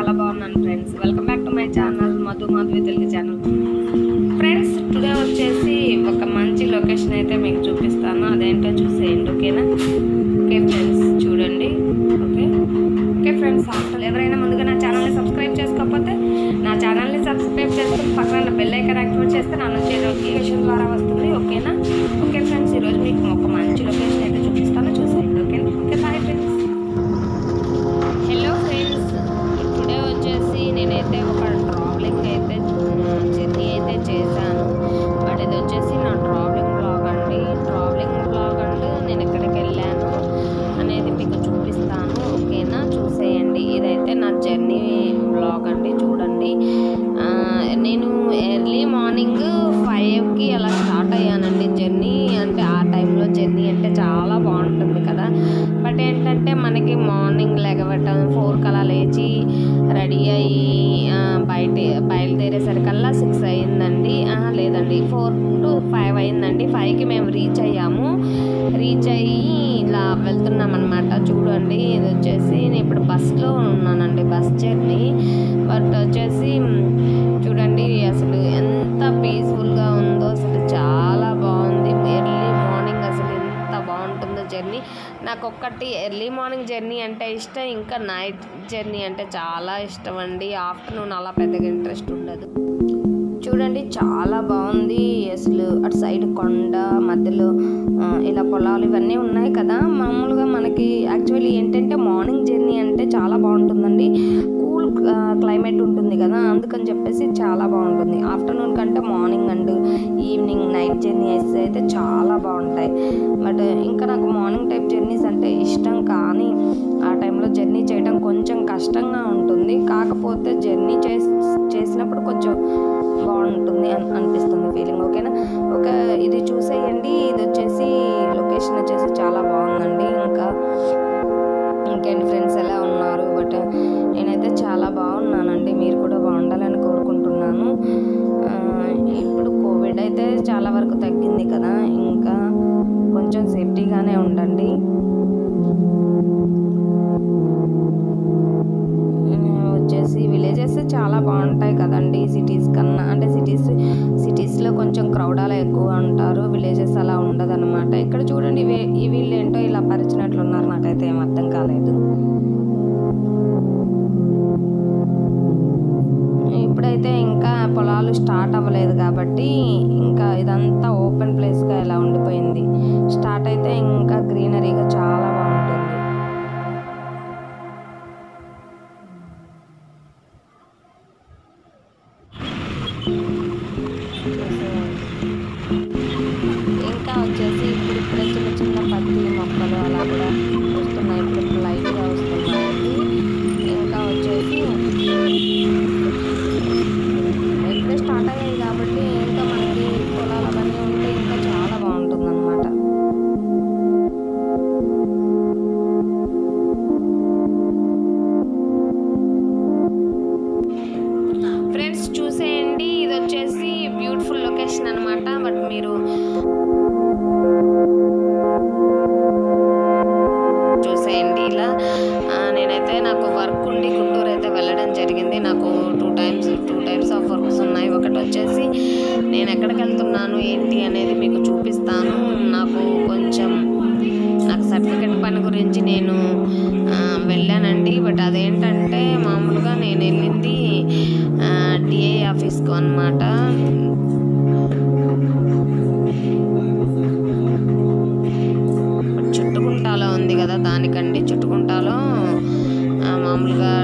చాలా బాగున్నాను friends welcome back to my channel Madhu Madhavi Telugu channel friends today వచ్చేసి ఒక మంచి లొకేషన్ అయితే మీకు చూపిస్తాను అదేంటో చూసేయండి ఓకేనా ఓకే ఫ్రెండ్స్ చూడండి ఓకే ఓకే ఫ్రెండ్స్ ఆఫ్టర్ ఎవరైనా ముందుగా నా ఛానల్ని సబ్స్క్రైబ్ చేసుకోకపోతే నా ఛానల్ని సబ్స్క్రైబ్ చేసుకుని పక్కన బెల్ ఐకాన్ యాక్టివేట్ చేస్తే నా నుంచి నోటిఫికేషన్ ద్వారా వస్తుంది ఓకేనా ఓకే ఫ్రెండ్స్ ఈరోజు మీకు ఒక మంచి లొకేషన్ అయితే చూపిస్తాను చూసేయండి ఓకేనా okay bye friends hello friends today వచ్చేసి నేనైతే ఒక ట్రావెలింగ్ అయితే జర్నీ అయితే చేశాను బట్ ఇది వచ్చేసి నా ట్రావెలింగ్ బ్లాగ్ అండి ట్రావెలింగ్ బ్లాగ్ అంటే నేను ఎక్కడికి వెళ్ళాను అనేది మీకు చూపిస్తాను ఓకేనా చూసేయండి ఇదైతే నా జర్నీ బ్లాగ్ అండి చూడండి ఆ, నేను ఎర్లీ మార్నింగ్ ఫైవ్కి అలా స్టార్ట్ అయ్యానండి జర్నీ అంటే ఆ టైంలో జర్నీ అంటే చాలా బాగుంటుంది కదా బట్ ఏంటంటే మనకి మార్నింగ్ లెగవటం ఫోర్కి అలా లేచి రెడీ అయ్యి ఆ, బయట బయలుదేరేసరికల్లా సిక్స్ అయిందండి ఆహా, లేదండి ఫోర్ టు ఫైవ్ అయిందండి ఫైవ్కి మేము రీచ్ అయ్యాము రీచ్ అయ్యి ఇలా వెళ్తున్నాం అనమాట చూడండి ఇది వచ్చేసి నేను ఇప్పుడు బస్లో ఉన్నానండి బస్ జర్నీ బట్ వచ్చేసి మ్, చూడండి అసలు ఎంత పీస్ఫుల్గా ఉందో అసలు చాలా బాగుంది ఎర్లీ మార్నింగ్ అసలు ఎంత బాగుంటుందో జర్నీ నాకు ఒక్కటి ఎర్లీ మార్నింగ్ జర్నీ అంటే ఇష్టం ఇంకా నైట్ జర్నీ అంటే చాలా ఇష్టం అండి ఆఫ్టర్నూన్ అలా పెద్దగా ఇంట్రెస్ట్ ఉండదు చూడండి చాలా బాగుంది అసలు అటు సైడ్ కొండ మధ్యలో ఆ, ఇలా పొలాలు ఇవన్నీ ఉన్నాయి కదా మామూలుగా మనకి యాక్చువల్లీ ఏంటంటే మార్నింగ్ జర్నీ అంటే చాలా బాగుంటుందండి కూల్ క్లైమేట్ ఉంటుంది కదా అందుకని చెప్పేసి చాలా బాగుంటుంది ఆఫ్టర్నూన్ కంటే morning and evening night journeys అయితే చాలా బాగుంటాయి బట్ ఇంకా నాకు మార్నింగ్ టైప్ జర్నీస్ అంటే ఇష్టం కానీ ఆ టైంలో జర్నీ చేయడం కొంచెం కష్టంగా ఉంటుంది కాకపోతే జర్నీ చేసి చేసినప్పుడు కొంచెం బాగుంటుంది అని అనిపిస్తుంది ఫీలింగ్ ఓకేనా ఒక ఇది చూసేయండి ఇది వచ్చేసి లొకేషన్ వచ్చేసి చాలా బాగుందండి ఇంకా ఇంకేంటి ఫ్రెండ్స్ ఎలా ఉన్నారు బట్ నేనైతే చాలా బాగున్నానండి మీరు కూడా బాగుండాలని కోరుకుంటున్నాను ఆ, ఇప్పుడు కోవిడ్ అయితే చాలా వరకు తగ్గింది కదా ఇంకా కొంచెం సేఫ్టీగానే ఉండండి ఆ, వచ్చేసి విలేజెస్ చాలా బాగుంటాయి కదండి సిటీస్ కన్నా అంటే సిటీస్ సిటీస్లో కొంచెం క్రౌడ్ అలా ఎక్కువ ఉంటారు విలేజెస్ అలా ఉండదన్నమాట ఇక్కడ చూడండి ఇవి ఈ వీళ్ళు ఏంటో ఇలా పరిచినట్లున్నారు నాకైతే ఏం అర్థం కాలేదు ఇప్పుడైతే ఇంకా పొలాలు స్టార్ట్ అవ్వలేదు కాబట్టి ఇంకా ఇదంతా ఓపెన్ ప్లేస్గా ఇలా ఉండిపోయింది స్టార్ట్ అయితే ఇంకా గ్రీనరీగా చాలా బాగుంటుంది ఇంకా వచ్చేసి ఇప్పుడు ఇప్పుడే చిన్న చిన్న పత్తి మొక్కలు అలా కూడా వస్తున్నాయి ఇప్పుడు ఇప్పుడు లైట్గా వస్తున్నాయి ఇంకా వచ్చేసి ఇప్పుడే స్టార్ట్ అయ్యాయి కాబట్టి ఇంకా మనకి పొలాలు అవన్నీ ఉంటే ఇంకా చాలా బాగుంటుంది అనమాట ఫ్రెండ్స్ చూసేయండి ఇది వచ్చేసి బ్యూటిఫుల్ లొకేషన్ అనమాట బట్ మీరు చూసేయండి ఇలా ఆ, నేనైతే నాకు వర్క్ ఉండి గుంటూరు అయితే వెళ్ళడం జరిగింది నాకు two times two types of works ఉన్నాయి ఒకటి వచ్చేసి నేను ఎక్కడికి వెళ్తున్నాను ఏంటి అనేది మీకు చూపిస్తాను నాకు కొంచెం నాకు సర్టిఫికెట్ పని గురించి నేను ఆ, వెళ్ళానండి బట్ అదేంటంటే మామూలుగా నేను వెళ్ళింది డిఐ ఆఫీస్కు అనమాట చుట్టుకుంటాలో ఉంది కదా దానికండి చుట్టుకుంటాలో ఆ, మామూలుగా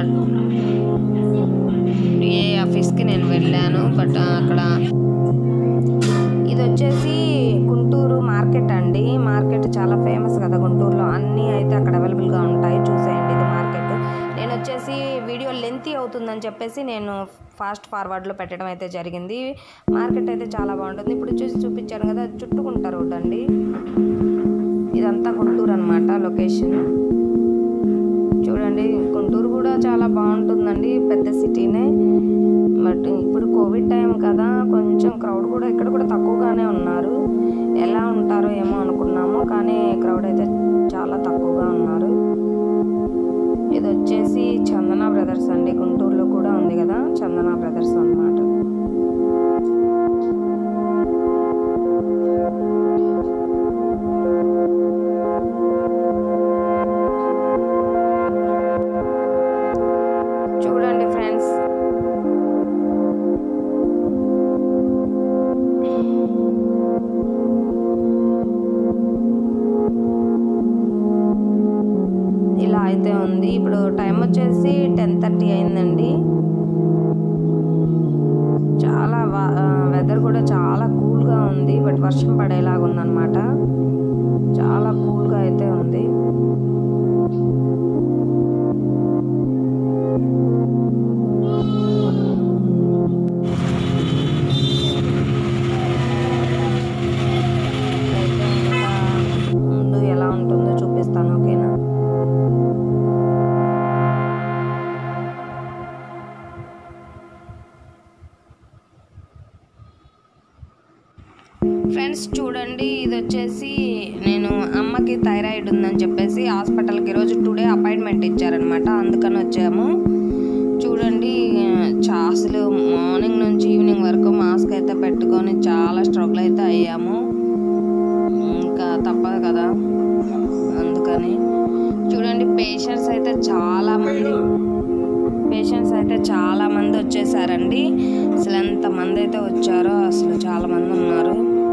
డిఏ ఆఫీస్కి నేను వెళ్ళాను బట్ అక్కడ ఇది వచ్చేసి గుంటూరు మార్కెట్ అండి మార్కెట్ చాలా ఫేమస్ కదా గుంటూరులో అన్నీ అయితే అక్కడ అవైలబుల్గా ఉంటాయి చూసేయండి ఇది మార్కెట్ నేను వచ్చేసి వీడియో లెంతీ అవుతుందని చెప్పేసి నేను ఫాస్ట్ ఫార్వర్డ్లో పెట్టడం అయితే జరిగింది మార్కెట్ అయితే చాలా బాగుంటుంది ఇప్పుడు చూసి చూపించాను కదా చుట్టుకుంటా రోడ్ అండి ఇదంతా గుంటూరు అనమాట లొకేషన్ చూడండి గుంటూరు కూడా చాలా బాగుంటుందండి పెద్ద సిటీనే బట్ ఇప్పుడు కోవిడ్ టైం కదా కొంచెం క్రౌడ్ కూడా ఇక్కడ కూడా తక్కువగానే ఉన్నారు ఎలా ఉంటారో ఏమో అనుకున్నాము కానీ క్రౌడ్ అయితే చాలా తక్కువగా ఉన్నారు ఇది వచ్చేసి చందన బ్రదర్స్ అండి గుంటూరులో కూల్గా ఉంది బట్ వర్షం పడేలాగా ఉందన్నమాట చాలా కూల్గా అయితే ఉంది అయితే ఇంకా ముందు ఎలా ఉంటుందో చూపిస్తాను ఓకేనా ఫ్రెండ్స్ చూడండి ఇది వచ్చేసి నేను అమ్మకి థైరాయిడ్ ఉందని చెప్పేసి హాస్పిటల్కి ఈరోజు టుడే అపాయింట్మెంట్ ఇచ్చారనమాట అందుకని వచ్చాము చూడండి చా అసలు మార్నింగ్ నుంచి ఈవినింగ్ వరకు మాస్క్ అయితే పెట్టుకొని చాలా స్ట్రగుల్ అయితే అయ్యాము ఇంకా తప్పదు కదా అందుకని చూడండి పేషెంట్స్ అయితే చాలా మంది పేషెంట్స్ అయితే చాలా మంది వచ్చేసారండి అసలు ఎంత మంది అయితే వచ్చారో అసలు చాలా మంది ఉన్నారు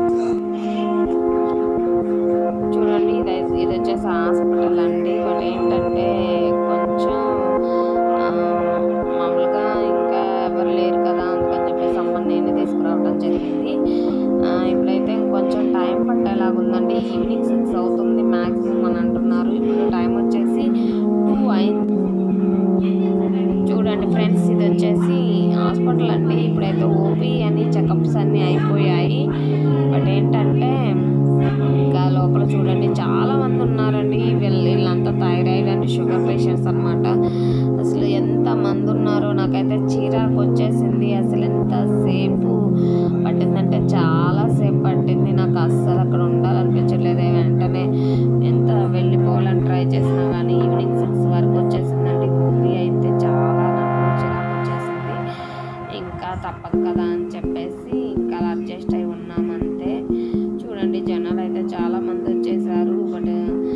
చూడండి ఇది ఇది వచ్చేసి హాస్పిటల్ అండి బట్ ఏంటంటే కొంచెం ఆ, మామూలుగా ఇంకా ఎవరు లేరు కదా అందుకని చెప్పేసి అమ్మని నేనే తీసుకురావడం జరిగింది ఆ, ఇప్పుడైతే కొంచెం టైం పట్టేలాగా ఉందండి ఈవినింగ్ సిక్స్ అవుతుంది మ్యాక్సిమం అని అంటున్నారు ఇప్పుడు టైం వచ్చేసి టూ అయింది చూడండి ఫ్రెండ్స్ ఇది వచ్చేసి హాస్పిటల్ అండి ఇప్పుడైతే ఓపీ అని చెకప్స్ అన్నీ అయిపోయాయి బట్ ఏంటంటే ఇంకా లోపల చూడండి చాలా మంది ఉన్నారండి వీళ్ళు వీళ్ళంతా థైరాయిడ్ అండ్ షుగర్ పేషెంట్స్ అన్నమాట అసలు ఎంత మంది ఉన్నారో నాకైతే చీరాకు వచ్చేసింది అసలు ఎంతసేపు పట్టిందంటే చాలా సేపు పట్టింది నాకు అస్సలు అక్కడ ఉండాలనిపించట్లేదు వెంటనే ఎంత వెళ్ళిపోవాలని ట్రై చేసినా కానీ ఈవినింగ్ సిక్స్ వరకు వచ్చేసిందండి మూవీ అయితే చాలా నాకు చిరాకు వచ్చేసింది ఇంకా తప్పదు కదా అని చెప్పేసి ఇంకా అలా అడ్జస్ట్ అయి ఉన్నాం అంతే చూడండి జనాలు అయితే చాలా మంది వచ్చేసారు బట్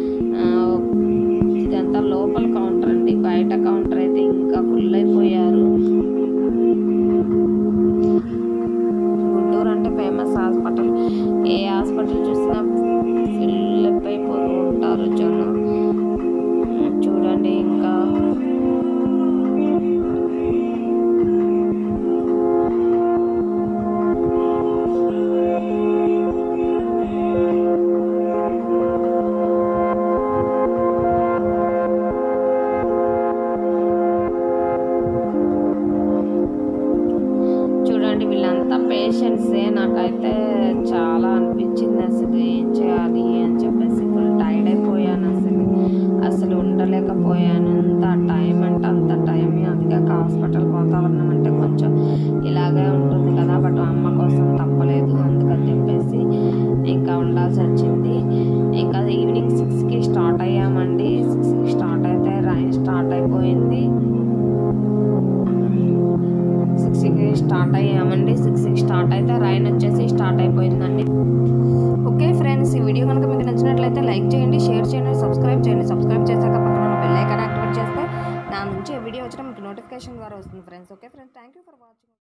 ఇదంతా లోపల కౌంటర్ అండి బయట కౌంటర్ అయితే ఇంకా ఫుల్ అయిపోయారు గుంటూరు అంటే ఫేమస్ హాస్పిటల్ ఏ హాస్పిటల్ చూసినా ఫుల్ అయిపోతూ ఉంటారు జనం చూడండి ఇంకా చూడండి వీళ్ళంతా పేషెంట్సే నాకైతే చాలా అనిపించింది అసలు ఏం చేయాలి అని చెప్పేసి ఫుల్ టైర్డ్ అయిపోయాను అసలు అసలు ఉండలేకపోయాను ఎంత టైం అంటే అంత టైం అందుకే హాస్పిటల్ వాతావరణం అంటే కొంచెం ఇలాగే ఉంటుంది కదా బట్ అమ్మ కోసం తప్పలేదు అందుకని చెప్పేసి ఇంకా ఉండాల్సి వచ్చింది ఇంకా ఈవినింగ్ సిక్స్కి స్టార్ట్ అయ్యామండి సిక్స్కి స్టార్ట్ అయితే రైన్ స్టార్ట్ అయిపోయింది సిక్స్కి స్టార్ట్ అయ్యామండి సిక్స్కి స్టార్ట్ అయితే రైన్ వచ్చేసి స్టార్ట్ అయిపోయిందండి ఓకే ఫ్రెండ్స్ ఈ వీడియో కనుక మీకు నచ్చినట్లయితే లైక్ చేయండి షేర్ చేయండి సబ్స్క్రైబ్ చేయండి సబ్స్క్రైబ్ చేశాక పక్కన ఉన్న బెల్ ఐకాన్ యాక్టివేట్ చేస్తే నా నుంచి వీడియో వచ్చిన మీకు నోటిఫికేషన్ ద్వారా వస్తుంది friends okay friends thank you for watching